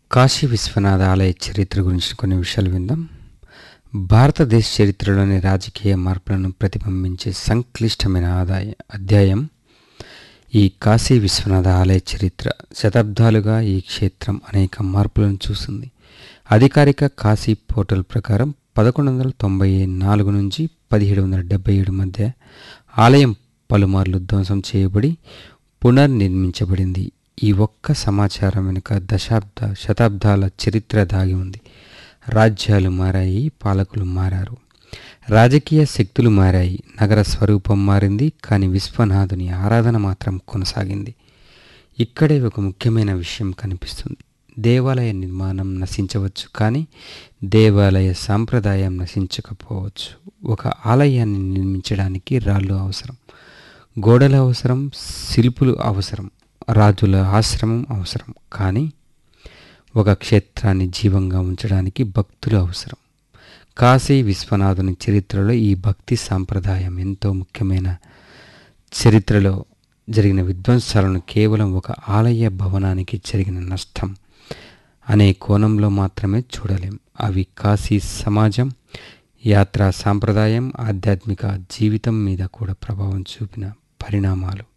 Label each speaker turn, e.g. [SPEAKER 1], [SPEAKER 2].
[SPEAKER 1] కాశీ విశ్వనాథ ఆలయ చరిత్ర గురించి కొన్ని విషయాలు విందాం భారతదేశ చరిత్రలోని రాజకీయ మార్పులను ప్రతిబింబించే సంక్లిష్టమైన ఆదాయ అధ్యాయం ఈ కాశీ విశ్వనాథ ఆలయ చరిత్ర శతాబ్దాలుగా ఈ క్షేత్రం అనేక మార్పులను చూసింది అధికారిక కాశీ పోర్టల్ ప్రకారం పదకొండు వందల తొంభై నాలుగు నుంచి పదిహేడు వందల డెబ్బై ఏడు మధ్య ఆలయం పలుమార్లు ధ్వంసం చేయబడి పునర్నిర్మించబడింది ఈ ఒక్క సమాచారం వెనుక దశాబ్ద శతాబ్దాల చరిత్ర దాగి ఉంది రాజ్యాలు మారాయి పాలకులు మారారు రాజకీయ శక్తులు మారాయి నగర స్వరూపం మారింది కానీ విశ్వనాథుని ఆరాధన మాత్రం కొనసాగింది ఇక్కడే ఒక ముఖ్యమైన విషయం కనిపిస్తుంది దేవాలయ నిర్మాణం నశించవచ్చు కానీ దేవాలయ సాంప్రదాయం నశించకపోవచ్చు ఒక ఆలయాన్ని నిర్మించడానికి రాళ్ళు అవసరం గోడలు అవసరం శిల్పులు అవసరం రాజుల ఆశ్రమం అవసరం కానీ ఒక క్షేత్రాన్ని జీవంగా ఉంచడానికి భక్తులు అవసరం కాశీ విశ్వనాథుని చరిత్రలో ఈ భక్తి సాంప్రదాయం ఎంతో ముఖ్యమైన చరిత్రలో జరిగిన విధ్వంసాలను కేవలం ఒక ఆలయ భవనానికి జరిగిన నష్టం అనే కోణంలో మాత్రమే చూడలేం అవి కాశీ సమాజం యాత్రా సాంప్రదాయం ఆధ్యాత్మిక జీవితం మీద కూడా ప్రభావం చూపిన పరిణామాలు